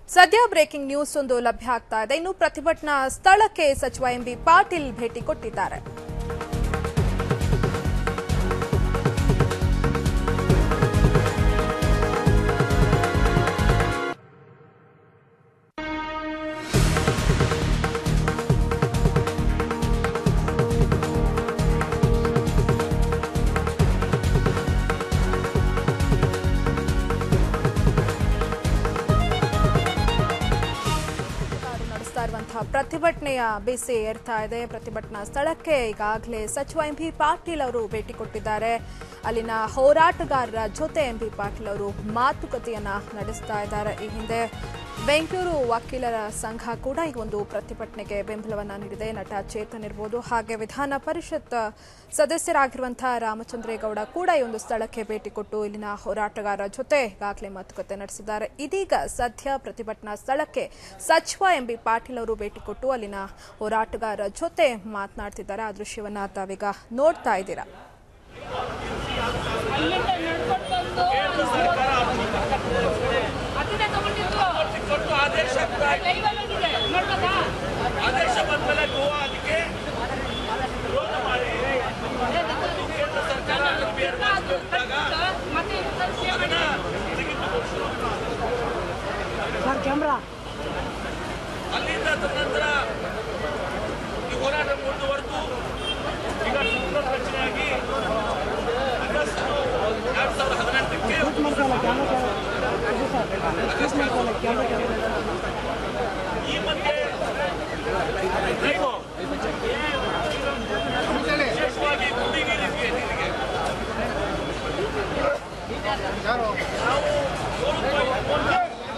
ಸದ್ಯ breaking news ಒಂದು ಲಭ್ಯ ಆಗ್ತಾ ಇದೆ ಇನ್ನು ಪ್ರತಿಭಟನಾ ಸ್ಥಳಕ್ಕೆ ಸಚಿವ ಎಂಬಿ ಪಾಟೀಲ್ ಭೇಟಿ ಕೊಟ್ಟಿದ್ದಾರೆ ಸರ್ಕಾರ ನಡೆಸ್ತಾ ಇರುವಂತಹ ಪ್ರತಿಭಟನೆಯ ಬಿಸಿ ಏರ್ತಾ ಇದೆ ಪ್ರತಿಭಟನಾ ಸ್ಥಳಕ್ಕೆ ಈಗಾಗಲೇ ಸಚಿವ ಎಂ ಬಿ ಪಾಟೀಲ್ ಅವರು ಭೇಟಿ ಕೊಟ್ಟಿದ್ದಾರೆ ಅಲ್ಲಿನ ಹೋರಾಟಗಾರರ ಜೊತೆ ಎಂ ಬಿ ಪಾಟೀಲ್ ಅವರು ಮಾತುಕತೆಯನ್ನ ನಡೆಸ್ತಾ ಇದ್ದಾರೆ ಈ ಹಿಂದೆ ಬೆಂಗಳೂರು ವಕೀಲರ ಸಂಘ ಕೂಡ ಈ ಒಂದು ಪ್ರತಿಭಟನೆಗೆ ಬೆಂಬಲವನ್ನ ನೀಡಿದೆ ನಟ ಚೇತನ್ ಇರ್ಬೋದು ಹಾಗೆ ವಿಧಾನ ಪರಿಷತ್ ಸದಸ್ಯರಾಗಿರುವಂತಹ ರಾಮಚಂದ್ರೇಗೌಡ ಕೂಡ ಈ ಒಂದು ಸ್ಥಳಕ್ಕೆ ಭೇಟಿ ಕೊಟ್ಟು ಇಲ್ಲಿನ ಹೋರಾಟಗಾರರ ಜೊತೆ ಈಗಾಗಲೇ ಮಾತುಕತೆ ನಡೆಸಿದ್ದಾರೆ ಇದೀಗ ಸದ್ಯ ಪ್ರತಿಭಟನಾ ಸ್ಥಳಕ್ಕೆ ಸಚಿವ ಎಂಬಿ ಪಾಟೀಲ್ ಅವರು ಭೇಟಿ ಕೊಟ್ಟು ಅಲ್ಲಿನ ಹೋರಾಟಗಾರರ ಜೊತೆ ಮಾತನಾಡ್ತಿದ್ದಾರೆ ಆ ದೃಶ್ಯವನ್ನ ತಾವೀಗ ನೋಡ್ತಾ ಇದ್ದೀರಾ ಅತಿಥಿ ತಗೊಂಡಿದ್ದು ಕೊಟ್ಟು ಆದೇಶ ಲೈವ್ ಆಗಿದೆ ನೋಡ್ಬೇಕಾ ಆದೇಶ ಬಂದ್ಮೇಲೆ ಗೋವಾ ಅದಕ್ಕೆ ವಿರೋಧ ಮಾಡಿ ಕೇಂದ್ರ ಸರ್ಕಾರ ಅದನ್ನು ಬೇರೆ ಮಾಡಿದಾಗ ಮತ್ತೆ ಇದು ತರಿಸಿ ಅದನ್ನ ತೆಗೆದುಕೊಂಡು ಅಲ್ಲಿಂದ ತದನಂತರ ಈ ಹೋರಾಟ ಮುಂದುವರೆದು ಈಗ ಸಂಪೂರ್ಣ ರಚನೆಯಾಗಿ ಆಗಸ್ಟ್ ಎರಡ್ ಸಾವಿರದ ಹದಿನೆಂಟಕ್ಕೆ ಈ ಮಧ್ಯೆ ವಿಶೇಷವಾಗಿ ಕುಡಿನೀರಿಗೆ ನೀರಿಗೆ ನಾವು ಏಳು ಪಾಯಿಂಟ್ ಒಂದು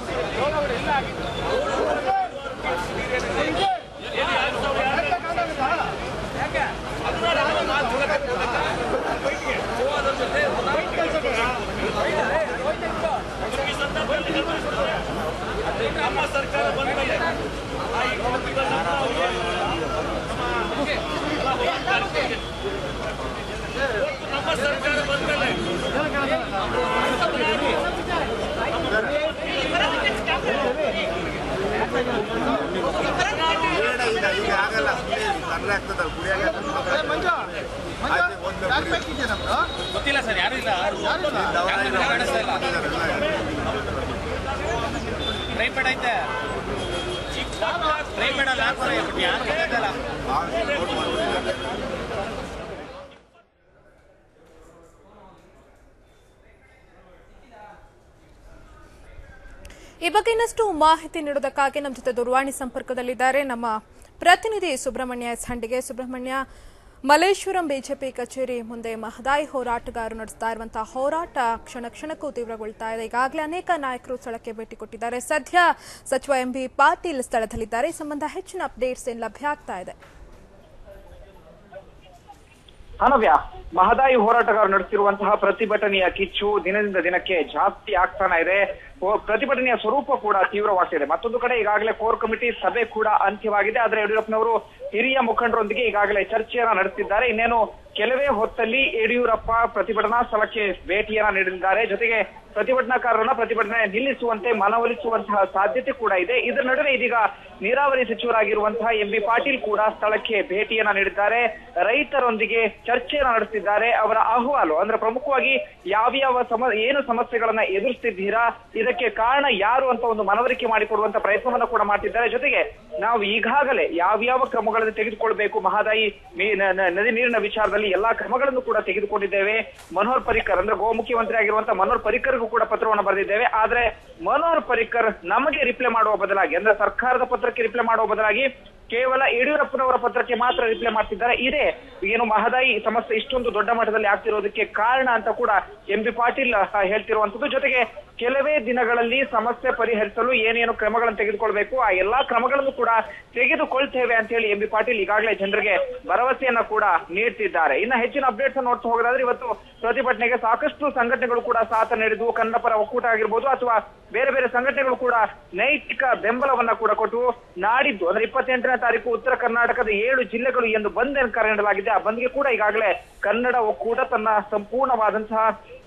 ಏನು ಎರಡು ಸಾವಿರದ ಅದನ್ನ ನಾವು ಮಾತುಕತೆ ಗೋವಾದ ಜೊತೆ ಈ ಸಂದರ್ಭದಲ್ಲಿ ಗಮನಿಸಿದ್ರೆ ನಮ್ಮ ಸರ್ಕಾರ ಬಂದ ಮೇಲೆ ಆ ಈ ಕುಟುಂಬಗಳನ್ನ ನಾವು ನಮ್ಮ ಹೋರಾಟಗಾರರಿಗೆ ಇವತ್ತು ನಮ್ಮ ಸರ್ಕಾರ ಬಂದ ಮೇಲೆ ಬೇಡ ಈಗ ಈಗ ಆಗಲ್ಲ ಸುಮ್ಮನೆ ತೊಂದರೆ ಆಗ್ತದಲ್ಲ ಕುಡಿಯಾಗ ಗೊತ್ತಿಲ್ಲ ಸರ್ ಯಾರು ಇಲ್ಲ ಟ್ರೈಪೇಡ್ ಐತೆ ಟ್ರೈಪೇಡ್ ಅಲ್ಲಿ ಹಾಕೋರೆ ಬಟ್ ಯಾರು ಗೊತ್ತಿಲ್ಲ ಈ ಬಗ್ಗೆ ಇನ್ನಷ್ಟು ಮಾಹಿತಿ ನೀಡೋದಕ್ಕಾಗಿ ನಮ್ಮ ಜೊತೆ ದೂರವಾಣಿ ಸಂಪರ್ಕದಲ್ಲಿದ್ದಾರೆ ನಮ್ಮ ಪ್ರತಿನಿಧಿ ಸುಬ್ರಹ್ಮಣ್ಯ ಎಸ್ ಹಂಡಿಗೆ ಸುಬ್ರಹ್ಮಣ್ಯ ಮಲ್ಲೇಶ್ವರಂ ಬಿಜೆಪಿ ಕಚೇರಿ ಮುಂದೆ ಮಹದಾಯಿ ಹೋರಾಟಗಾರರು ನಡೆಸ್ತಾ ಇರುವಂತಹ ಹೋರಾಟ ಕ್ಷಣ ಕ್ಷಣಕ್ಕೂ ತೀವ್ರಗೊಳ್ತಾ ಇದೆ ಈಗಾಗಲೇ ಅನೇಕ ನಾಯಕರು ಸ್ಥಳಕ್ಕೆ ಭೇಟಿ ಕೊಟ್ಟಿದ್ದಾರೆ ಸದ್ಯ ಸಚಿವ ಎಂ ಬಿ ಪಾಟೀಲ್ ಸ್ಥಳದಲ್ಲಿದ್ದಾರೆ ಈ ಸಂಬಂಧ ಹೆಚ್ಚಿನ ಅಪ್ಡೇಟ್ಸ್ ಏನು ಲಭ್ಯ ಆಗ್ತಾ ಇದೆ ಅನವ್ಯ ಮಹದಾಯಿ ಹೋರಾಟಗಾರರು ನಡೆಸಿರುವಂತಹ ಪ್ರತಿಭಟನೆಯ ಕಿಚ್ಚು ದಿನದಿಂದ ದಿನಕ್ಕೆ ಜಾಸ್ತಿ ಆಗ್ತಾನೆ ಇದೆ ಹೋ- ಪ್ರತಿಭಟನೆಯ ಸ್ವರೂಪ ಕೂಡ ತೀವ್ರವಾಗ್ತಿದೆ ಮತ್ತೊಂದು ಕಡೆ ಈಗಾಗಲೇ ಕೋರ್ ಕಮಿಟಿ ಸಭೆ ಕೂಡ ಅಂತ್ಯವಾಗಿದೆ ಆದ್ರೆ ಯಡಿಯೂರಪ್ಪನವರು ಹಿರಿಯ ಮುಖಂಡರೊಂದಿಗೆ ಈಗಾಗಲೇ ಚರ್ಚೆಯನ್ನ ನಡೆಸಿದ್ದಾರೆ ಇನ್ನೇನು ಕೆಲವೇ ಹೊತ್ತಲ್ಲಿ ಯಡಿಯೂರಪ್ಪ ಪ್ರತಿಭಟನಾ ಸ್ಥಳಕ್ಕೆ ಭೇಟಿಯನ್ನ ನೀಡಲಿದ್ದಾರೆ ಜೊತೆಗೆ ಪ್ರತಿಭಟನಾಕಾರರನ್ನ ಪ್ರತಿಭಟನೆ ನಿಲ್ಲಿಸುವಂತೆ ಮನವೊಲಿಸುವಂತಹ ಸಾಧ್ಯತೆ ಕೂಡ ಇದೆ ಇದರ ನಡುವೆ ಇದೀಗ ನೀರಾವರಿ ಸಚಿವರಾಗಿರುವಂತಹ ಎಂ ಬಿ ಪಾಟೀಲ್ ಕೂಡ ಸ್ಥಳಕ್ಕೆ ಭೇಟಿಯನ್ನ ನೀಡಿದ್ದಾರೆ ರೈತರೊಂದಿಗೆ ಚರ್ಚೆಯನ್ನ ನಡೆಸಿದ್ದಾರೆ ಅವರ ಅಹವಾಲು ಅಂದ್ರೆ ಪ್ರಮುಖವಾಗಿ ಯಾವ್ಯಾವ ಸಮ ಏನು ಸಮಸ್ಯೆಗಳನ್ನ ಎದುರಿಸ್ತಿದ್ದೀರಾ ಇದಕ್ಕೆ ಕಾರಣ ಯಾರು ಅಂತ ಒಂದು ಮನವರಿಕೆ ಮಾಡಿಕೊಡುವಂತ ಪ್ರಯತ್ನವನ್ನ ಕೂಡ ಮಾಡ್ತಿದ್ದಾರೆ ಜೊತೆಗೆ ನಾವು ಈಗಾಗಲೇ ಯಾವ್ಯಾವ ಕ್ರಮಗಳನ್ನು ತೆಗೆದುಕೊಳ್ಬೇಕು ಮಹದಾಯಿ ಮೀ- ನ- ನ- ನದಿ ನೀರಿನ ವಿಚಾರದಲ್ಲಿ ಎಲ್ಲಾ ಕ್ರಮಗಳನ್ನು ಕೂಡ ತೆಗೆದುಕೊಂಡಿದ್ದೇವೆ ಮನೋಹರ್ ಪರಿಕರ್ ಅಂದ್ರೆ ಗೋ ಮುಖ್ಯಮಂತ್ರಿ ಆಗಿರುವಂತಹ ಮನೋಹರ್ ಪರಿಕರ್ಗೂ ಕೂಡ ಪತ್ರವನ್ನು ಬರೆದಿದ್ದೇವೆ ಆದ್ರೆ ಮನೋಹರ್ ಪರಿಕರ್ ನಮಗೆ ರಿಪ್ಲೈ ಮಾಡುವ ಬದಲಾಗಿ ಅಂದ್ರೆ ಸರ್ಕಾರದ ಪತ್ರಕ್ಕೆ ರಿಪ್ಲೈ ಮಾಡುವ ಬದಲಾಗಿ ಕೇವಲ ಯಡಿಯೂರಪ್ಪನವರ ಪತ್ರಕ್ಕೆ ಮಾತ್ರ ರಿಪ್ಲೈ ಮಾಡ್ತಿದ್ದಾರೆ ಇದೇ ಏನು ಮಹದಾಯಿ ಸಮಸ್ಯೆ ಇಷ್ಟೊಂದು ದೊಡ್ಡ ಮಟ್ಟದಲ್ಲಿ ಆಗ್ತಿರೋದಕ್ಕೆ ಕಾರಣ ಅಂತ ಕೂಡ ಎಂ ಬಿ ಪಾಟೀಲ್ ಆ, ಹೇಳ್ತಿರುವಂತದ್ದು ಜೊತೆಗೆ ಕೆಲವೇ ದಿನಗಳಲ್ಲಿ ಸಮಸ್ಯೆ ಪರಿಹರಿಸಲು ಏನೇನು ಕ್ರಮಗಳನ್ನು ತೆಗೆದುಕೊಳ್ಬೇಕು ಆ ಎಲ್ಲಾ ಕ್ರಮಗಳನ್ನು ಕೂಡ ತೆಗೆದುಕೊಳ್ತೇವೆ ಅಂತ ಹೇಳಿ ಎಂ ಬಿ ಪಾಟೀಲ್ ಈಗಾಗಲೇ ಜನರಿಗೆ ಭರವಸೆಯನ್ನ ಕೂಡ ನೀಡ್ತಿದ್ದಾರೆ ಇನ್ನ ಹೆಚ್ಚಿನ ಅಪ್ಡೇಟ್ಸ್ ನೋಡ್ತಾ ಹೋಗೋದಾದ್ರೆ ಇವತ್ತು ಪ್ರತಿಭಟನೆಗೆ ಸಾಕಷ್ಟು ಸಂಘಟನೆಗಳು ಕೂಡ ಸಾಥ ನೀಡಿದ್ವು ಕನ್ನಡ ಪರ ಒಕ್ಕೂಟ ಆಗಿರ್ಬೋದು ಅಥವಾ ಬೇರೆ ಬೇರೆ ಸಂಘಟನೆಗಳು ಕೂಡ ನೈತಿಕ ಬೆಂಬಲವನ್ನ ಕೂಡ ಕೊಟ್ಟು ನಾಡಿದ್ದು ಅಂದ್ರೆ ಇಪ್ಪತ್ತೆಂಟನೇ ತಾರೀಕು ಉತ್ತರ ಕರ್ನಾಟಕದ ಏಳು ಜಿಲ್ಲೆಗಳು ಎಂದು ಬಂದ್ ಕರೆ ನೀಡಲಾಗಿದೆ ಆ ಬಂದ್ಗೆ ಕೂಡ ಈಗಾಗಲೇ ಕನ್ನಡ ಒಕ್ಕೂಟ ತನ್ನ ಸಂಪೂರ್ಣವಾದಂತಹ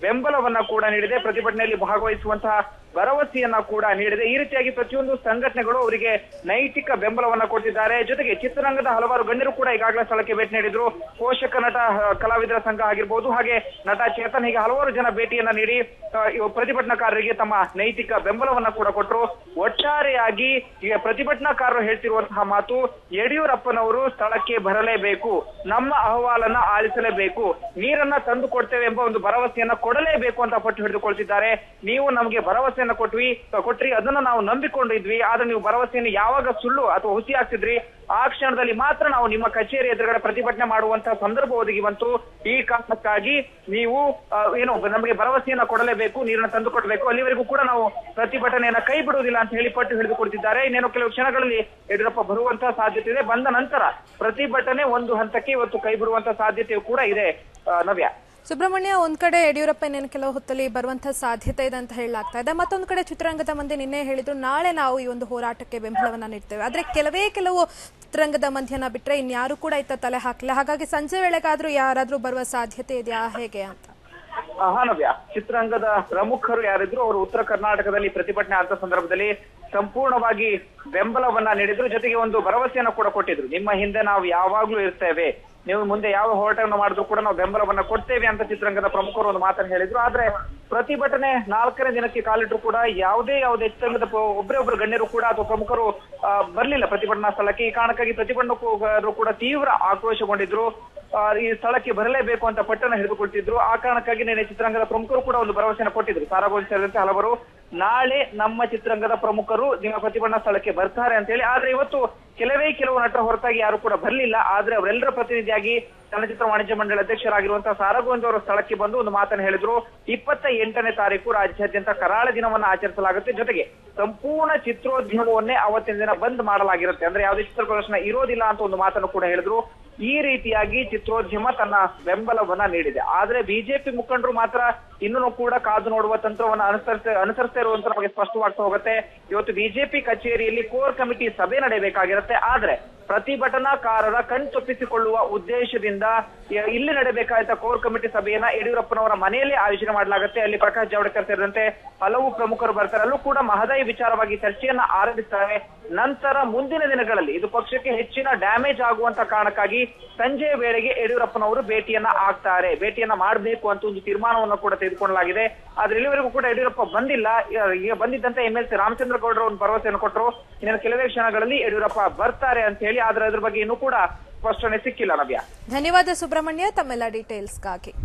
ಬೆಂಬಲವನ್ನ ಕೂಡ ನೀಡಿದೆ ಪ್ರತಿಭಟನೆಯಲ್ಲಿ ಭಾಗವಹಿಸುವಂತಹ ಭರವಸೆಯನ್ನ ಕೂಡ ನೀಡಿದೆ ಈ ರೀತಿಯಾಗಿ ಪ್ರತಿಯೊಂದು ಸಂಘಟನೆಗಳು ಅವರಿಗೆ ನೈತಿಕ ಬೆಂಬಲವನ್ನ ಕೊಟ್ಟಿದ್ದಾರೆ ಜೊತೆಗೆ ಚಿತ್ರರಂಗದ ಹಲವಾರು ಗಣ್ಯರು ಕೂಡ ಈಗಾಗಲೇ ಸ್ಥಳಕ್ಕೆ ಭೇಟಿ ನೀಡಿದ್ರು ಪೋಷಕ ನಟ ಆ, ಕಲಾವಿದರ ಸಂಘ ಆಗಿರ್ಬೋದು ಹಾಗೆ ನಟ ಚೇತನ್ ಹೀಗೆ ಹಲವಾರು ಜನ ಭೇಟಿಯನ್ನ ನೀಡಿ ಆ, ಇವು ಪ್ರತಿಭಟನಾಕಾರರಿಗೆ ತಮ್ಮ ನೈತಿಕ ಬೆಂಬಲವನ್ನ ಕೂಡ ಕೊಟ್ಟರು ಒಟ್ಟಾರೆಯಾಗಿ ಈಗ ಪ್ರತಿಭಟನಾಕಾರರು ಹೇಳ್ತಿರುವಂತಹ ಮಾತು ಯಡಿಯೂರಪ್ಪನವರು ಸ್ಥಳಕ್ಕೆ ಬರಲೇಬೇಕು ನಮ್ಮ ಅಹವಾಲನ್ನ ಆಲಿಸಲೇಬೇಕು ನೀರನ್ನ ತಂದು ಕೊಡ್ತೇವೆ ಎಂಬ ಒಂದು ಭರವಸೆಯನ್ನ ಕೊಡಲೇಬೇಕು ಅಂತ ಪಟ್ಟು ಹಿಡಿದುಕೊಳ್ತಿದ್ದಾರೆ ನೀವು ನಮಗೆ ಭರವಸೆಯನ್ನ ಕೊಟ್ವಿ ಕೊಟ್ರಿ ಅದನ್ನ ನಾವು ನಂಬಿಕೊಂಡಿದ್ವಿ ಆದ್ರೆ ನೀವು ಭರವಸೆಯನ್ನು ಯಾವಾಗ ಸುಳ್ಳು ಅಥವಾ ಹುಸಿ ಆಗ್ತಿದ್ರಿ ಆ ಕ್ಷಣದಲ್ಲಿ ಮಾತ್ರ ನಾವು ನಿಮ್ಮ ಕಚೇರಿ ಎದುರುಗಡೆ ಪ್ರತಿಭಟನೆ ಮಾಡುವಂತಹ ಸಂದರ್ಭ ಒದಗಿ ಬಂತು ಈ ಕಾರಣಕ್ಕಾಗಿ ನೀವು ಆ, ಏನು ನಮಗೆ ಭರವಸೆಯನ್ನ ಕೊಡಲೇಬೇಕು ನೀರನ್ನ ತಂದು ಕೊಡಬೇಕು ಅಲ್ಲಿವರೆಗೂ ಕೂಡ ನಾವು ಪ್ರತಿಭಟನೆಯನ್ನ ಕೈ ಬಿಡುವುದಿಲ್ಲ ಅಂತ ಹೇಳಿ ಪಟ್ಟು ಹಿಡಿದುಕೊಳ್ತಿದ್ದಾರೆ ಇನ್ನೇನು ಕೆಲವು ಕ್ಷಣಗಳಲ್ಲಿ ಯಡಿಯೂರಪ್ಪ ಬರುವಂತಹ ಸಾಧ್ಯತೆ ಇದೆ ಬಂದ ನಂತರ ಪ್ರತಿಭಟನೆ ಒಂದು ಹಂತಕ್ಕೆ ಇವತ್ತು ಕೈ ಬಿಡುವಂತಹ ಸಾಧ್ಯತೆಯೂ ಕೂಡ ಇದೆ ಆ, ನವ್ಯ ಸುಬ್ರಹ್ಮಣ್ಯ ಒಂದ್ ಕಡೆ ಯಡಿಯೂರಪ್ಪ ಇನ್ನೇನು ಕೆಲವು ಹೊತ್ತಲ್ಲಿ ಬರುವಂತಹ ಸಾಧ್ಯತೆ ಇದೆ ಅಂತ ಹೇಳಲಾಗ್ತಾ ಇದೆ ಮತ್ತೊಂದು ಕಡೆ ಚಿತ್ರರಂಗದ ಮಂದಿ ನಿನ್ನೆ ಹೇಳಿದ್ರು ನಾಳೆ ನಾವು ಈ ಒಂದು ಹೋರಾಟಕ್ಕೆ ಬೆಂಬಲವನ್ನ ನೀಡ್ತೇವೆ ಆದ್ರೆ ಕೆಲವೇ ಕೆಲವು ಚಿತ್ರರಂಗದ ಮಂದಿಯನ್ನ ಬಿಟ್ರೆ ಇನ್ಯಾರು ಕೂಡ ಇತ್ತ ತಲೆ ಹಾಕಿಲ್ಲ ಹಾಗಾಗಿ ಸಂಜೆ ವೇಳೆಗಾದ್ರೂ ಯಾರಾದ್ರೂ ಬರುವ ಸಾಧ್ಯತೆ ಇದೆಯಾ ಹೇಗೆ ಅಂತ ಆ, ಹಾ ನವ್ಯ ಚಿತ್ರರಂಗದ ಪ್ರಮುಖರು ಯಾರಿದ್ರು ಅವರು ಉತ್ತರ ಕರ್ನಾಟಕದಲ್ಲಿ ಪ್ರತಿಭಟನೆ ಆದ ಸಂದರ್ಭದಲ್ಲಿ ಸಂಪೂರ್ಣವಾಗಿ ಬೆಂಬಲವನ್ನ ನೀಡಿದ್ರು ಜೊತೆಗೆ ಒಂದು ಭರವಸೆಯನ್ನ ಕೂಡ ಕೊಟ್ಟಿದ್ರು ನಿಮ್ಮ ಹಿಂದೆ ನಾವು ಯಾವಾಗ್ಲೂ ಇರ್ತೇವೆ ನೀವು ಮುಂದೆ ಯಾವ ಹೋರಾಟವನ್ನು ಮಾಡಿದ್ರು ಕೂಡ ನಾವು ಬೆಂಬಲವನ್ನ ಕೊಡ್ತೇವೆ ಅಂತ ಚಿತ್ರರಂಗದ ಪ್ರಮುಖರು ಒಂದು ಮಾತನ್ನು ಹೇಳಿದ್ರು ಆದ್ರೆ ಪ್ರತಿಭಟನೆ ನಾಲ್ಕನೇ ದಿನಕ್ಕೆ ಕಾಲಿಟ್ರು ಕೂಡ ಯಾವುದೇ ಯಾವುದೇ ಚಿತ್ರರಂಗದ ಪ- ಒಬ್ರೇ ಒಬ್ರು ಗಣ್ಯರು ಕೂಡ ಅಥವಾ ಪ್ರಮುಖರು ಆ, ಬರ್ಲಿಲ್ಲ ಪ್ರತಿಭಟನಾ ಸ್ಥಳಕ್ಕೆ ಈ ಕಾರಣಕ್ಕಾಗಿ ಪ್ರತಿಭಟನಕಾರರು ಕೂಡ ತೀವ್ರ ಆಕ್ರೋಶಗೊಂಡಿದ್ರು ಆ, ಈ ಸ್ಥಳಕ್ಕೆ ಬರಲೇಬೇಕು ಅಂತ ಪಟ್ಟಣ ಹಿಡಿದುಕೊಳ್ತಿದ್ರು ಆ ಕಾರಣಕ್ಕಾಗಿ ನಿನ್ನೆ ಚಿತ್ರರಂಗದ ಪ್ರಮುಖರು ಕೂಡ ಒಂದು ಭರವಸೆಯನ್ನು ಕೊಟ್ಟಿದ್ರು ಸಾರಾಗೋಜ್ ಸೇರಿದಂತೆ ಹಲವರು ನಾಳೆ ನಮ್ಮ ಚಿತ್ರರಂಗದ ಪ್ರಮುಖರು ನಿಮ್ಮ ಪ್ರತಿಭಟನಾ ಸ್ಥಳಕ್ಕೆ ಬರ್ತಾರೆ ಅಂತ ಹೇಳಿ ಆದ್ರೆ ಇವತ್ತು ಕೆಲವೇ ಕೆಲವು ನಟರ ಹೊರತಾಗಿ ಯಾರು ಕೂಡ ಬರಲಿಲ್ಲ ಆದ್ರೆ ಅವರೆಲ್ಲರ ಪ್ರತಿನಿಧಿಯಾಗಿ ಚಲನಚಿತ್ರ ವಾಣಿಜ್ಯ ಮಂಡಳಿ ಅಧ್ಯಕ್ಷರಾಗಿರುವಂತಹ ಸಾರಗೋವಿಂದ್ ಅವರು ಸ್ಥಳಕ್ಕೆ ಬಂದು ಒಂದು ಮಾತನ್ನು ಹೇಳಿದ್ರು ಇಪ್ಪತ್ತ ಎಂಟನೇ ತಾರೀಕು ರಾಜ್ಯಾದ್ಯಂತ ಕರಾಳ ದಿನವನ್ನ ಆಚರಿಸಲಾಗುತ್ತೆ ಜೊತೆಗೆ ಸಂಪೂರ್ಣ ಚಿತ್ರೋದ್ಯಮವನ್ನೇ ಅವತ್ತಿನ ದಿನ ಬಂದ್ ಮಾಡಲಾಗಿರುತ್ತೆ ಅಂದ್ರೆ ಯಾವುದೇ ಚಿತ್ರ ಪ್ರದರ್ಶನ ಇರೋದಿಲ್ಲ ಅಂತ ಒಂದು ಮಾತನ್ನು ಕೂಡ ಹೇಳಿದ್ರು ಈ ರೀತಿಯಾಗಿ ಚಿತ್ರೋದ್ಯಮ ತನ್ನ ಬೆಂಬಲವನ್ನ ನೀಡಿದೆ ಆದ್ರೆ ಬಿಜೆಪಿ ಮುಖಂಡರು ಮಾತ್ರ ಇನ್ನೂ ಕೂಡ ಕಾದು ನೋಡುವ ತಂತ್ರವನ್ನ ಅನುಸರಿಸ ಅನುಸರಿಸ್ತಾ ಇರುವಂತ ನಮಗೆ ಸ್ಪಷ್ಟವಾಗ್ತಾ ಹೋಗುತ್ತೆ ಇವತ್ತು ಬಿಜೆಪಿ ಕಚೇರಿಯಲ್ಲಿ ಕೋರ್ ಕಮಿಟಿ ಸಭೆ ನಡೆಯಬೇಕಾಗಿರುತ್ತೆ ಆದ್ರೆ ಪ್ರತಿಭಟನಾಕಾರರ ಕಣ್ತೊಪ್ಪಿಸಿಕೊಳ್ಳುವ ಉದ್ದೇಶದಿಂದ ಯ- ಇಲ್ಲಿ ನಡೆಯಬೇಕಾದ ಕೋರ್ ಕಮಿಟಿ ಸಭೆಯನ್ನ ಯಡಿಯೂರಪ್ಪನವರ ಮನೆಯಲ್ಲೇ ಆಯೋಜನೆ ಮಾಡಲಾಗುತ್ತೆ ಅಲ್ಲಿ ಪ್ರಕಾಶ್ ಜಾವಡೇಕರ್ ಸೇರಿದಂತೆ ಹಲವು ಪ್ರಮುಖರು ಬರ್ತಾರೆ ಅಲ್ಲೂ ಕೂಡ ಮಹದಾಯಿ ವಿಚಾರವಾಗಿ ಚರ್ಚೆಯನ್ನ ಆರಂಭಿಸ್ತಾರೆ ನಂತರ ಮುಂದಿನ ದಿನಗಳಲ್ಲಿ ಇದು ಪಕ್ಷಕ್ಕೆ ಹೆಚ್ಚಿನ ಡ್ಯಾಮೇಜ್ ಆಗುವಂತ ಕಾರಣಕ್ಕಾಗಿ ಸಂಜೆಯ ವೇಳೆಗೆ ಯಡಿಯೂರಪ್ಪನವರು ಭೇಟಿಯನ್ನ ಆಗ್ತಾರೆ ಭೇಟಿಯನ್ನ ಮಾಡಬೇಕು ಅಂತ ಒಂದು ತೀರ್ಮಾನವನ್ನು ಕೂಡ ತೆಗೆದುಕೊಳ್ಳಲಾಗಿದೆ ಆದ್ರೆ ಇಲ್ಲಿವರೆಗೂ ಕೂಡ ಯಡಿಯೂರಪ್ಪ ಬಂದಿಲ್ಲ ಈಗ- ಈಗ ಬಂದಿದ್ದಂತೆ ಎಂ ಎಲ್ ಸಿ ರಾಮಚಂದ್ರ ಗೌಡರು ಒಂದು ಭರವಸೆಯನ್ನು ಕೊಟ್ಟರು ಇನ್ನು ಕೆಲವೇ ಕ್ಷಣಗಳಲ್ಲಿ ಯಡಿಯೂರಪ್ಪ ಬರ್ತಾರೆ ಅಂತ ಹೇಳಿ ಆದ್ರೆ ಅದ್ರ ಬಗ್ಗೆ ಇನ್ನೂ ಕೂಡ ಸ್ಪಷ್ಟನೆ ಸಿಕ್ಕಿಲ್ಲ ನವ್ಯ ಧನ್ಯವಾದ ಸುಬ್ರಹ್ಮಣ್ಯ ತಮ್ಮೆಲ್ಲ ಡೀಟೇಲ್ಸ್ಗಾಗಿ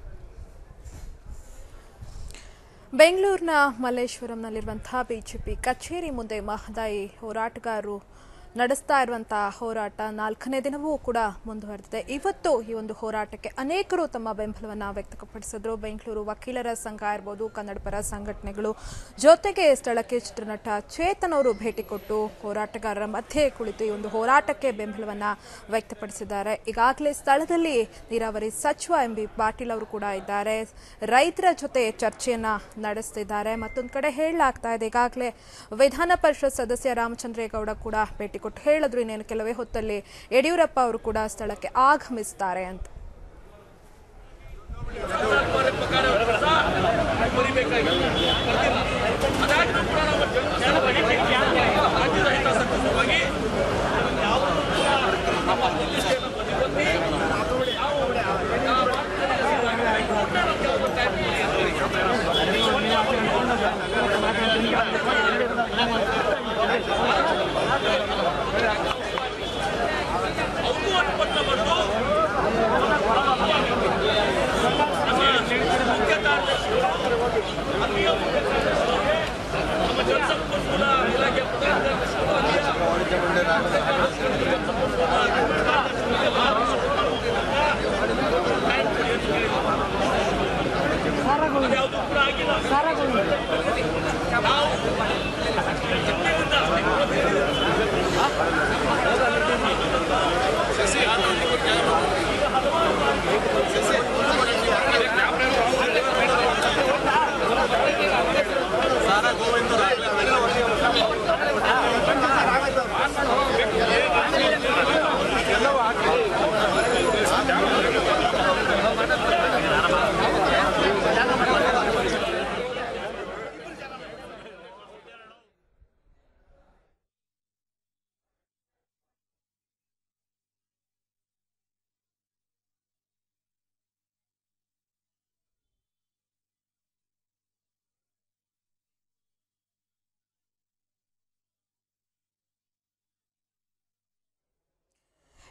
ಬೆಂಗಳೂರಿನ ಮಲ್ಲೇಶ್ವರಂನಲ್ಲಿರುವಂತಹ ಬಿಜೆಪಿ ಕಚೇರಿ ಮುಂದೆ ಮಹದಾಯಿ ಹೋರಾಟಗಾರರು ನಡೆಸ್ತಾ ಇರುವಂತಹ ಹೋರಾಟ ನಾಲ್ಕನೇ ದಿನವೂ ಕೂಡ ಮುಂದುವರೆದಿದೆ ಇವತ್ತು ಈ ಒಂದು ಹೋರಾಟಕ್ಕೆ ಅನೇಕರು ತಮ್ಮ ಬೆಂಬಲವನ್ನು ವ್ಯಕ್ತಪಡಿಸಿದ್ರು ಬೆಂಗಳೂರು ವಕೀಲರ ಸಂಘ ಇರ್ಬೋದು ಕನ್ನಡ ಪರ ಸಂಘಟನೆಗಳು ಜೊತೆಗೆ ಸ್ಥಳಕ್ಕೆ ಚಿತ್ರನಟ ಚೇತನ್ ಅವರು ಭೇಟಿ ಕೊಟ್ಟು ಹೋರಾಟಗಾರರ ಮಧ್ಯೆ ಕುಳಿತು ಈ ಒಂದು ಹೋರಾಟಕ್ಕೆ ಬೆಂಬಲವನ್ನ ವ್ಯಕ್ತಪಡಿಸಿದ್ದಾರೆ ಈಗಾಗಲೇ ಸ್ಥಳದಲ್ಲಿ ನೀರಾವರಿ ಸಚಿವ ಎಂ ಬಿ ಪಾಟೀಲ್ ಅವರು ಕೂಡ ಇದ್ದಾರೆ ರೈತರ ಜೊತೆ ಚರ್ಚೆಯನ್ನ ನಡೆಸ್ತಿದ್ದಾರೆ ಮತ್ತೊಂದು ಕಡೆ ಹೇಳಲಾಗ್ತಾ ಇದೆ ಈಗಾಗಲೇ ವಿಧಾನ ಪರಿಷತ್ ಸದಸ್ಯ ರಾಮಚಂದ್ರೇಗೌಡ ಕೂಡ ಭೇಟಿ ಕೊಟ್ಟು ಹೇಳಿದ್ರು ಇನ್ನೇನು ಕೆಲವೇ ಹೊತ್ತಲ್ಲಿ ಯಡಿಯೂರಪ್ಪ ಅವರು ಕೂಡ ಸ್ಥಳಕ್ಕೆ ಆಗಮಿಸ್ತಾರೆ ಅಂತ ಅದಾದ್ರೂ ಕೂಡ ನಾವು ಜನವಾಗಿ ರಾಜ್ಯದ ಹಿತಾಸಕ್ತಿಗಾಗಿ ಅವ್ರಿಗೂ ಅನುಮತ ಬಂದು ನಮ್ಮ ಮುಖ್ಯ ಕಾರ್ಯದರ್ಶಿಗಳು ಅಲ್ಲಿಯ ಮುಖ್ಯ ಕಾರ್ಯದರ್ಶಿಗಳಿಗೆ ನಮ್ಮ ಜಲಸಂಪನ್ಮೂಲ ಇಲಾಖೆ ಪ್ರಧಾನ ಕಾರ್ಯದರ್ಶಿಗಳು ಅಲ್ಲಿಯ ಯಾವುದು ಕೂಡ ಆಗಿಲ್ಲ ನಾವು ಹಿಂದಿನಿಂದ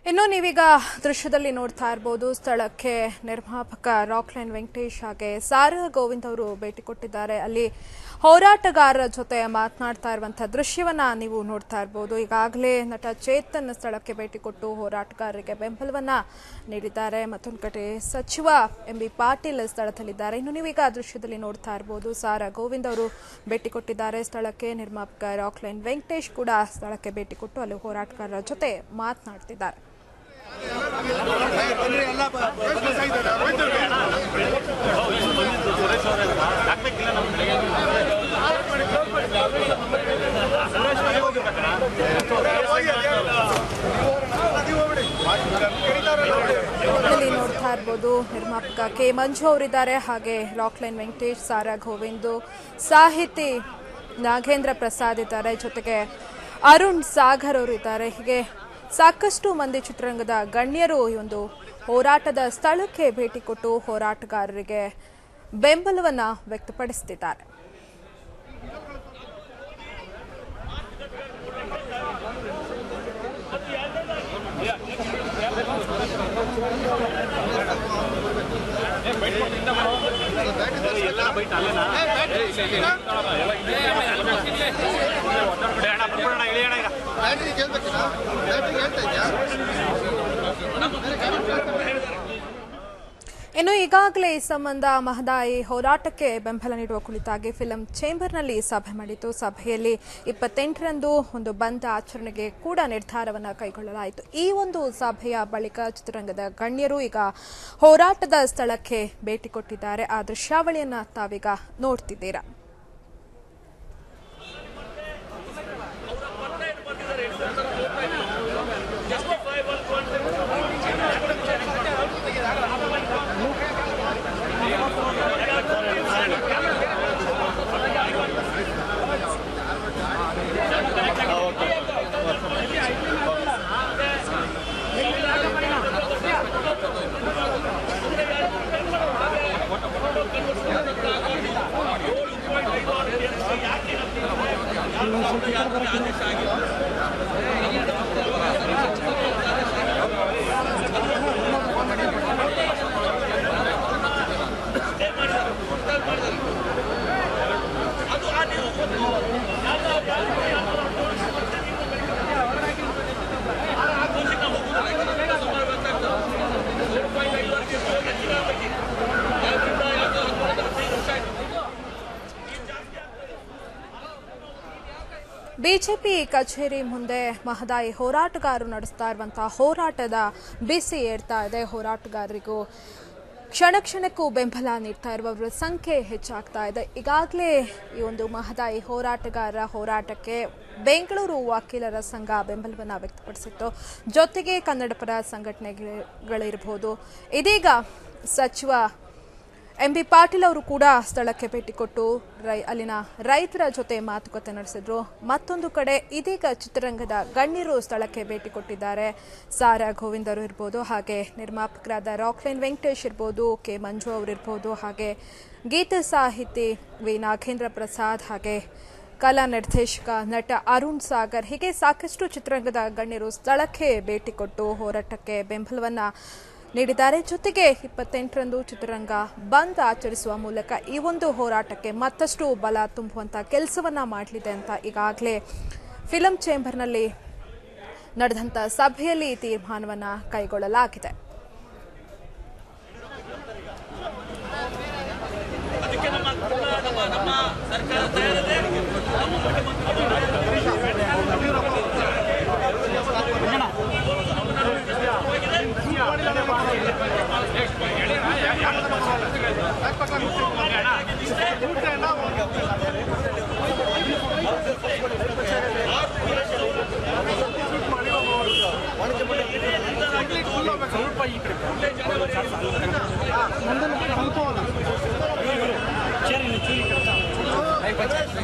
ಇನ್ನು ನೀವೀಗ ದೃಶ್ಯದಲ್ಲಿ ನೋಡ್ತಾ ಇರ್ಬೋದು ಸ್ಥಳಕ್ಕೆ ನಿರ್ಮಾಪಕ ರಾಕ್ಲೈನ್ ವೆಂಕಟೇಶ್ ಹಾಗೆ ಸಾರಾ ಗೋವಿಂದ್ ಅವರು ಭೇಟಿ ಕೊಟ್ಟಿದ್ದಾರೆ ಅಲ್ಲಿ ಹೋರಾಟಗಾರರ ಜೊತೆ ಮಾತನಾಡ್ತಾ ಇರುವಂತಹ ದೃಶ್ಯವನ್ನ ನೀವು ನೋಡ್ತಾ ಇರ್ಬೋದು ಈಗಾಗಲೇ ನಟ ಚೇತನ್ ಸ್ಥಳಕ್ಕೆ ಭೇಟಿ ಕೊಟ್ಟು ಹೋರಾಟಗಾರರಿಗೆ ಬೆಂಬಲವನ್ನ ನೀಡಿದ್ದಾರೆ ಮತ್ತೊಂದು ಕಡೆ ಸಚಿವ ಎಂ ಬಿ ಪಾಟೀಲ್ ಸ್ಥಳದಲ್ಲಿದ್ದಾರೆ ಇನ್ನು ನೀವೀಗ ದೃಶ್ಯದಲ್ಲಿ ನೋಡ್ತಾ ಇರ್ಬೋದು ಸಾರಾ ಗೋವಿಂದ್ ಅವರು ಭೇಟಿ ಕೊಟ್ಟಿದ್ದಾರೆ ಸ್ಥಳಕ್ಕೆ ನಿರ್ಮಾಪಕ ರಾಕ್ಲೈನ್ ವೆಂಕಟೇಶ್ ಕೂಡ ಸ್ಥಳಕ್ಕೆ ಭೇಟಿ ಕೊಟ್ಟು ಅಲ್ಲಿ ಹೋರಾಟಗಾರರ ಜೊತೆ ಮಾತನಾಡ್ತಿದ್ದಾರೆ ಇಲ್ಲಿ ನೋಡ್ತಾ ಇರ್ಬೋದು ನಿರ್ಮಾಪಕ ಕೆ ಮಂಜು ಅವರಿದ್ದಾರೆ ಹಾಗೆ ರಾಕ್ಲೈನ್ ವೆಂಕಟೇಶ್ ಸಾರಾ ಗೋವಿಂದು ಸಾಹಿತಿ ನಾಗೇಂದ್ರ ಪ್ರಸಾದ್ ಇದ್ದಾರೆ ಜೊತೆಗೆ ಅರುಣ್ ಸಾಗರ್ ಅವರು ಇದ್ದಾರೆ ಹೀಗೆ ಸಾಕಷ್ಟು ಮಂದಿ ಚಿತ್ರರಂಗದ ಗಣ್ಯರು ಈ ಒಂದು ಹೋರಾಟದ ಸ್ಥಳಕ್ಕೆ ಭೇಟಿ ಕೊಟ್ಟು ಹೋರಾಟಗಾರರಿಗೆ ಬೆಂಬಲವನ್ನ ವ್ಯಕ್ತಪಡಿಸುತ್ತಿದ್ದಾರೆ ಬ್ಯಾಟ್ರಿ ಕೇಳ್ಬೇಕಿಲ್ಲ ಬ್ಯಾಟ್ರಿ ಹೇಳ್ತಾ ಇದ್ಯಾ ಇನ್ನು ಈಗಾಗಲೇ ಈ ಸಂಬಂಧ ಮಹದಾಯಿ ಹೋರಾಟಕ್ಕೆ ಬೆಂಬಲ ನೀಡುವ ಕುರಿತಾಗಿ ಫಿಲಂ ಚೇಂಬರ್ನಲ್ಲಿ ಸಭೆ ಮಾಡಿತು ಸಭೆಯಲ್ಲಿ ಇಪ್ಪತ್ತೆಂಟರಂದು ಒಂದು ಬಂದ್ ಆಚರಣೆಗೆ ಕೂಡ ನಿರ್ಧಾರವನ್ನು ಕೈಗೊಳ್ಳಲಾಯಿತು ಈ ಒಂದು ಸಭೆಯ ಬಳಿಕ ಚಿತ್ರರಂಗದ ಗಣ್ಯರು ಈಗ ಹೋರಾಟದ ಸ್ಥಳಕ್ಕೆ ಭೇಟಿ ಕೊಟ್ಟಿದ್ದಾರೆ ಆ ದೃಶ್ಯಾವಳಿಯನ್ನ ತಾವೀಗ ನೋಡ್ತಿದ್ದೀರಾ ಬಿಜೆಪಿ ಕಚೇರಿ ಮುಂದೆ ಮಹದಾಯಿ ಹೋರಾಟಗಾರರು ನಡೆಸ್ತಾ ಇರುವಂತಹ ಹೋರಾಟದ ಬಿಸಿ ಏರ್ತಾ ಇದೆ ಹೋರಾಟಗಾರರಿಗೂ ಕ್ಷಣ ಕ್ಷಣಕ್ಕೂ ಬೆಂಬಲ ನೀಡ್ತಾ ಇರುವವರ ಸಂಖ್ಯೆ ಹೆಚ್ಚಾಗ್ತಾ ಇದೆ ಈಗಾಗಲೇ ಈ ಒಂದು ಮಹದಾಯಿ ಹೋರಾಟಗಾರರ ಹೋರಾಟಕ್ಕೆ ಬೆಂಗಳೂರು ವಕೀಲರ ಸಂಘ ಬೆಂಬಲವನ್ನು ವ್ಯಕ್ತಪಡಿಸಿತ್ತು ಜೊತೆಗೆ ಕನ್ನಡಪರ ಸಂಘಟನೆಗಳಿರಬಹುದು ಇದೀಗ ಸಚಿವ ಎಂ ಬಿ ಪಾಟೀಲ್ ಅವರು ಕೂಡ ಸ್ಥಳಕ್ಕೆ ಭೇಟಿ ಕೊಟ್ಟು ರೈ ಅಲ್ಲಿನ ರೈತರ ಜೊತೆ ಮಾತುಕತೆ ನಡೆಸಿದ್ರು ಮತ್ತೊಂದು ಕಡೆ ಇದೀಗ ಚಿತ್ರರಂಗದ ಗಣ್ಯರು ಸ್ಥಳಕ್ಕೆ ಭೇಟಿ ಕೊಟ್ಟಿದ್ದಾರೆ ಸಾರಾ ಗೋವಿಂದ್ ಅವರು ಇರ್ಬೋದು ಹಾಗೆ ನಿರ್ಮಾಪಕರಾದ ರಾಕ್ಲೈನ್ ವೆಂಕಟೇಶ್ ಇರ್ಬೋದು ಕೆ ಮಂಜು ಅವರಿರ್ಬೋದು ಹಾಗೆ ಗೀತ ಸಾಹಿತಿ ವಿ ನಾಗೇಂದ್ರ ಪ್ರಸಾದ್ ಹಾಗೆ ಕಲಾ ನಿರ್ದೇಶಕ ನಟ ಅರುಣ್ ಸಾಗರ್ ಹೀಗೆ ಸಾಕಷ್ಟು ಚಿತ್ರರಂಗದ ಗಣ್ಯರು ಸ್ಥಳಕ್ಕೆ ಭೇಟಿ ಕೊಟ್ಟು ಹೋರಾಟಕ್ಕೆ ಬೆಂಬಲವನ್ನ ನೀಡಿದ್ದಾರೆ ಜೊತೆಗೆ ಇಪ್ಪತ್ತೆಂಟರಂದು ಚಿತ್ರರಂಗ ಬಂದ್ ಆಚರಿಸುವ ಮೂಲಕ ಈ ಒಂದು ಹೋರಾಟಕ್ಕೆ ಮತ್ತಷ್ಟು ಬಲ ತುಂಬುವಂತ ಕೆಲಸವನ್ನ ಮಾಡಲಿದೆ ಅಂತ ಈಗಾಗಲೇ ಫಿಲಂ ಚೇಂಬರ್ನಲ್ಲಿ ನಡೆದಂತ ಸಭೆಯಲ್ಲಿ ಈ ತೀರ್ಮಾನವನ್ನ ಕೈಗೊಳ್ಳಲಾಗಿದೆ ಅದಕ್ಕೆ ನಮ್ಮ ನಮ್ಮ ನಮ್ಮ ಸರ್ಕಾರ ತಯಾರಿದೆ ಸ್ವಲ್ಪ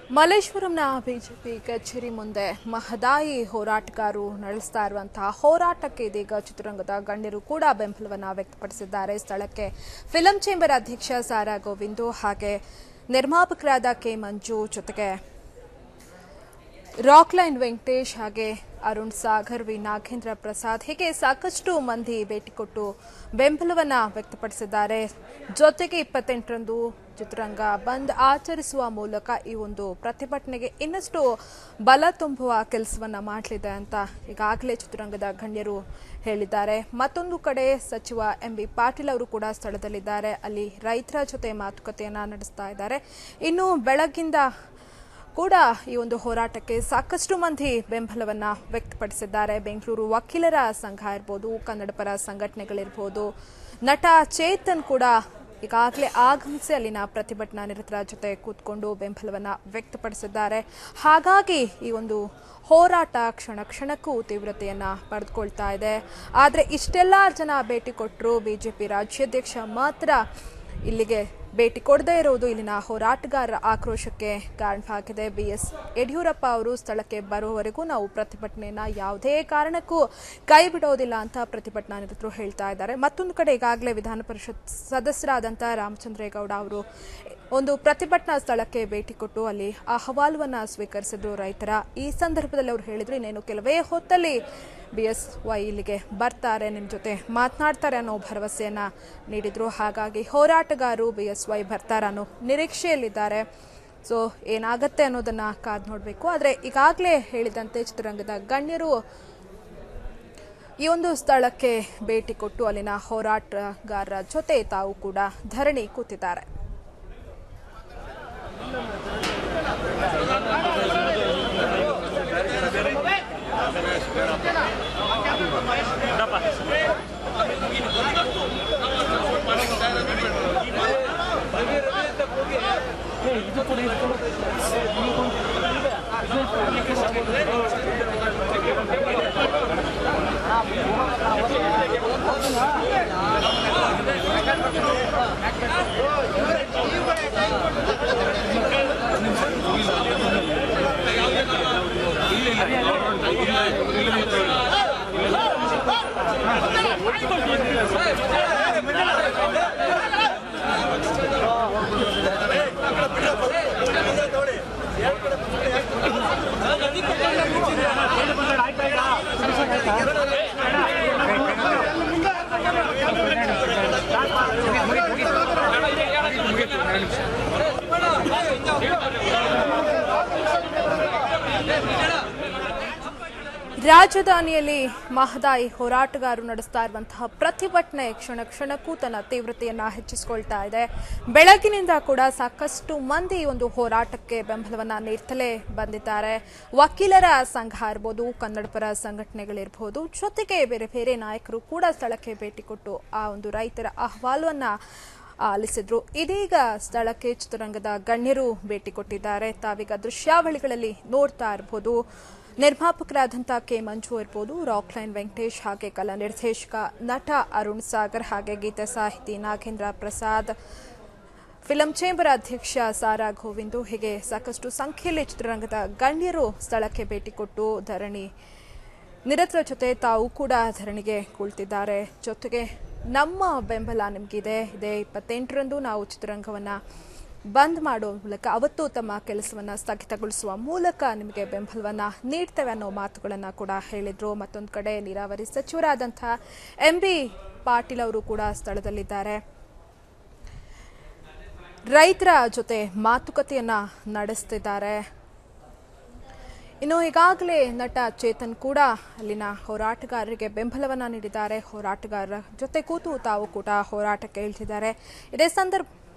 ಮಲ್ಲೇಶ್ವರಂನ ಬಿಜೆಪಿ ಕಚೇರಿ ಮುಂದೆ ಮಹದಾಯಿ ಹೋರಾಟಗಾರರು ನಡೆಸ್ತಾ ಇರುವಂತಹ ಹೋರಾಟಕ್ಕೆ ಇದೀಗ ಚಿತ್ರರಂಗದ ಗಣ್ಯರು ಕೂಡ ಬೆಂಬಲವನ್ನ ವ್ಯಕ್ತಪಡಿಸಿದ್ದಾರೆ ಸ್ಥಳಕ್ಕೆ ಫಿಲಂ ಚೇಂಬರ್ ಅಧ್ಯಕ್ಷ ಸಾರಾ ಗೋವಿಂದು ಹಾಗೆ ನಿರ್ಮಾಪಕರಾದ ಕೆ ಮಂಜು ಜೊತೆಗೆ ರಾಕ್ಲೈನ್ ವೆಂಕಟೇಶ್ ಹಾಗೆ ಅರುಣ್ ಸಾಗರ್ ವಿ ನಾಗೇಂದ್ರ ಪ್ರಸಾದ್ ಹೀಗೆ ಸಾಕಷ್ಟು ಮಂದಿ ಭೇಟಿ ಕೊಟ್ಟು ಬೆಂಬಲವನ್ನ ವ್ಯಕ್ತಪಡಿಸಿದ್ದಾರೆ ಜೊತೆಗೆ ಇಪ್ಪತ್ತೆಂಟರಂದು ಚಿತ್ರರಂಗ ಬಂದ್ ಆಚರಿಸುವ ಮೂಲಕ ಈ ಒಂದು ಪ್ರತಿಭಟನೆಗೆ ಇನ್ನಷ್ಟು ಬಲ ತುಂಬುವ ಕೆಲಸವನ್ನ ಮಾಡಲಿದೆ ಅಂತ ಈಗಾಗಲೇ ಚಿತ್ರರಂಗದ ಗಣ್ಯರು ಹೇಳಿದ್ದಾರೆ ಮತ್ತೊಂದು ಕಡೆ ಸಚಿವ ಎಂ ಬಿ ಪಾಟೀಲ್ ಅವರು ಕೂಡ ಸ್ಥಳದಲ್ಲಿದ್ದಾರೆ ಅಲ್ಲಿ ರೈತರ ಜೊತೆ ಮಾತುಕತೆಯನ್ನ ನಡೆಸ್ತಾ ಇದ್ದಾರೆ ಇನ್ನು ಬೆಳಗ್ಗಿಂದ ಕೂಡ ಈ ಒಂದು ಹೋರಾಟಕ್ಕೆ ಸಾಕಷ್ಟು ಮಂದಿ ಬೆಂಬಲವನ್ನ ವ್ಯಕ್ತಪಡಿಸಿದ್ದಾರೆ ಬೆಂಗಳೂರು ವಕೀಲರ ಸಂಘ ಇರ್ಬೋದು ಕನ್ನಡ ಪರ ಸಂಘಟನೆಗಳಿರ್ಬೋದು ನಟ ಚೇತನ್ ಕೂಡ ಈಗಾಗಲೇ ಆಗಮಿಸಿ ಅಲ್ಲಿನ ಪ್ರತಿಭಟನಾ ನಿರತರ ಜೊತೆ ಕೂತ್ಕೊಂಡು ಬೆಂಬಲವನ್ನ ವ್ಯಕ್ತಪಡಿಸಿದ್ದಾರೆ ಹಾಗಾಗಿ ಈ ಒಂದು ಹೋರಾಟ ಕ್ಷಣ ಕ್ಷಣಕ್ಕೂ ತೀವ್ರತೆಯನ್ನ ಪಡೆದುಕೊಳ್ತಾ ಇದೆ ಆದರೆ ಇಷ್ಟೆಲ್ಲ ಜನ ಭೇಟಿ ಕೊಟ್ಟರು ಬಿಜೆಪಿ ರಾಜ್ಯಾಧ್ಯಕ್ಷ ಮಾತ್ರ ಇಲ್ಲಿಗೆ ಭೇಟಿ ಕೊಡದೇ ಇರುವುದು ಇಲ್ಲಿನ ಹೋರಾಟಗಾರರ ಆಕ್ರೋಶಕ್ಕೆ ಕಾರಣವಾಗಿದೆ ಬಿ ಎಸ್ ಯಡಿಯೂರಪ್ಪ ಅವರು ಸ್ಥಳಕ್ಕೆ ಬರುವವರೆಗೂ ನಾವು ಪ್ರತಿಭಟನೆಯನ್ನ ಯಾವುದೇ ಕಾರಣಕ್ಕೂ ಕೈ ಬಿಡೋದಿಲ್ಲ ಅಂತ ಪ್ರತಿಭಟನಾ ನಿರತರು ಹೇಳ್ತಾ ಇದ್ದಾರೆ ಮತ್ತೊಂದು ಕಡೆ ಈಗಾಗಲೇ ವಿಧಾನ ಪರಿಷತ್ ಸದಸ್ಯರಾದಂಥ ರಾಮಚಂದ್ರೇಗೌಡ ಅವರು ಒಂದು ಪ್ರತಿಭಟನಾ ಸ್ಥಳಕ್ಕೆ ಭೇಟಿ ಕೊಟ್ಟು ಅಲ್ಲಿ ಅಹವಾಲುವನ್ನ ಸ್ವೀಕರಿಸಿದ್ರು ರೈತರ ಈ ಸಂದರ್ಭದಲ್ಲಿ ಅವರು ಹೇಳಿದ್ರು ಇನ್ನೇನು ಕೆಲವೇ ಹೊತ್ತಲ್ಲಿ ಬಿ ಎಸ್ ವೈ ಇಲ್ಲಿಗೆ ಬರ್ತಾರೆ ನಿಮ್ಮ ಜೊತೆ ಮಾತನಾಡ್ತಾರೆ ಅನ್ನೋ ಭರವಸೆಯನ್ನ ನೀಡಿದ್ರು ಹಾಗಾಗಿ ಹೋರಾಟಗಾರರು ಬಿ ಎಸ್ ವೈ ಬರ್ತಾರೆ ಅನ್ನೋ ನಿರೀಕ್ಷೆಯಲ್ಲಿದ್ದಾರೆ ಸೊ ಏನಾಗತ್ತೆ ಅನ್ನೋದನ್ನ ಕಾದ್ ನೋಡಬೇಕು ಆದರೆ ಈಗಾಗಲೇ ಹೇಳಿದಂತೆ ಚಿತ್ರರಂಗದ ಗಣ್ಯರು ಈ ಒಂದು ಸ್ಥಳಕ್ಕೆ ಭೇಟಿ ಕೊಟ್ಟು ಅಲ್ಲಿನ ಹೋರಾಟಗಾರರ ಜೊತೆ ತಾವು ಕೂಡ ಧರಣಿ ಕೂತಿದ್ದಾರೆ ರಾಜಧಾನಿಯಲ್ಲಿ ಮಹದಾಯಿ ಹೋರಾಟಗಾರರು ನಡೆಸ್ತಾ ಇರುವಂತಹ ಪ್ರತಿಭಟನೆ ಕ್ಷಣ ಕ್ಷಣಕ್ಕೂ ತನ್ನ ತೀವ್ರತೆಯನ್ನ ಹೆಚ್ಚಿಸಿಕೊಳ್ತಾ ಇದೆ ಬೆಳಗಿನಿಂದ ಕೂಡ ಸಾಕಷ್ಟು ಮಂದಿ ಈ ಒಂದು ಹೋರಾಟಕ್ಕೆ ಬೆಂಬಲವನ್ನ ನೀಡ್ತಲೇ ಬಂದಿದ್ದಾರೆ ವಕೀಲರ ಸಂಘ ಇರ್ಬೋದು ಕನ್ನಡ ಪರ ಸಂಘಟನೆಗಳಿರ್ಬೋದು ಜೊತೆಗೆ ಬೇರೆ ಬೇರೆ ನಾಯಕರು ಕೂಡ ಸ್ಥಳಕ್ಕೆ ಭೇಟಿ ಕೊಟ್ಟು ಆ ಒಂದು ರೈತರ ಅಹವಾಲುವನ್ನ ಆಲಿಸಿದ್ರು ಇದೀಗ ಸ್ಥಳಕ್ಕೆ ಚಿತ್ರರಂಗದ ಗಣ್ಯರು ಭೇಟಿ ಕೊಟ್ಟಿದ್ದಾರೆ ತಾವೀಗ ದೃಶ್ಯಾವಳಿಗಳಲ್ಲಿ ನೋಡ್ತಾ ಇರಬಹುದು ನಿರ್ಮಾಪಕರಾದಂಥ ಕೆ ಮಂಜು ಇರ್ಬೋದು ರಾಕ್ಲೈನ್ ವೆಂಕಟೇಶ್ ಹಾಗೆ ಕಲಾ ನಿರ್ದೇಶಕ ನಟ ಅರುಣ್ ಸಾಗರ್ ಹಾಗೆ ಗೀತ ಸಾಹಿತಿ ನಾಗೇಂದ್ರ ಪ್ರಸಾದ್ ಫಿಲಂ ಚೇಂಬರ್ ಅಧ್ಯಕ್ಷ ಸಾರಾ ಗೋವಿಂದು ಹೀಗೆ ಸಾಕಷ್ಟು ಸಂಖ್ಯೆಯಲ್ಲಿ ಚಿತ್ರರಂಗದ ಗಣ್ಯರು ಸ್ಥಳಕ್ಕೆ ಭೇಟಿ ಕೊಟ್ಟು ಧರಣಿ ನಿರತರ ಜೊತೆ ತಾವು ಕೂಡ ಧರಣಿಗೆ ಕುಳಿತಿದ್ದಾರೆ ಜೊತೆಗೆ ನಮ್ಮ ಬೆಂಬಲ ನಿಮಗಿದೆ ಇದೇ ಇಪ್ಪತ್ತೆಂಟರಂದು ನಾವು ಚಿತ್ರರಂಗವನ್ನ ಬಂದ್ ಮಾಡೋ ಮೂಲಕ ಅವತ್ತು ತಮ್ಮ ಕೆಲಸವನ್ನ ಸ್ಥಗಿತಗೊಳಿಸುವ ಮೂಲಕ ನಿಮಗೆ ಬೆಂಬಲವನ್ನ ನೀಡ್ತೇವೆ ಅನ್ನೋ ಮಾತುಗಳನ್ನ ಕೂಡ ಹೇಳಿದ್ರು ಮತ್ತೊಂದು ಕಡೆ ನೀರಾವರಿ ಸಚಿವರಾದಂತಹ ಎಂ ಬಿ ಪಾಟೀಲ್ ಅವರು ಕೂಡ ಸ್ಥಳದಲ್ಲಿದ್ದಾರೆ ರೈತರ ಜೊತೆ ಮಾತುಕತೆಯನ್ನ ನಡೆಸ್ತಿದ್ದಾರೆ ಇನ್ನು ಈಗಾಗಲೇ ನಟ ಚೇತನ್ ಕೂಡ ಅಲ್ಲಿನ ಹೋರಾಟಗಾರರಿಗೆ ಬೆಂಬಲವನ್ನ ನೀಡಿದ್ದಾರೆ ಹೋರಾಟಗಾರರ ಜೊತೆ ಕೂತು ತಾವು ಕೂಡ ಹೋರಾಟಕ್ಕೆ ಇಳಿದಿದ್ದಾರೆ ಇದೇ ಸಂದರ್ಭ